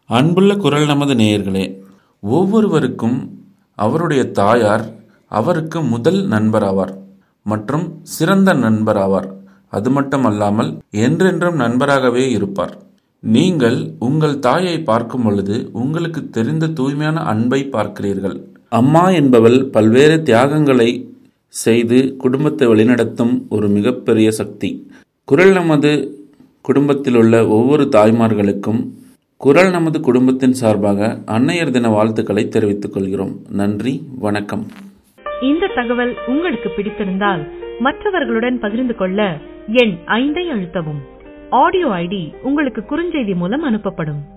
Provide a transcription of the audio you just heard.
அன்புள்ள குரல் நமது நேயர்களே ஒவ்வொருவருக்கும் அவருடைய தாயார் அவருக்கு முதல் நண்பராவார் மற்றும் சிறந்த நண்பராவார் அது மட்டுமல்லாமல் என்றென்றும் நண்பராகவே இருப்பார் நீங்கள் உங்கள் தாயை பார்க்கும் பொழுது உங்களுக்கு தெரிந்த தூய்மையான அன்பை பார்க்கிறீர்கள் அம்மா என்பவள் பல்வேறு தியாகங்களை செய்து குடும்பத்தை வழிநடத்தும் ஒரு மிகப்பெரிய சக்தி குரல் நமது குடும்பத்தில் உள்ள ஒவ்வொரு தாய்மார்களுக்கும் குரல் நமது குடும்பத்தின் சார்பாக அன்னையர் தின வாழ்த்துக்களை தெரிவித்துக் கொள்கிறோம் நன்றி வணக்கம் இந்த தகவல் உங்களுக்கு பிடித்திருந்தால் மற்றவர்களுடன் பகிர்ந்து கொள்ள எண் ஐந்தை அழுத்தவும் ஆடியோ ஐடி உங்களுக்கு குறுஞ்செய்தி மூலம் அனுப்பப்படும்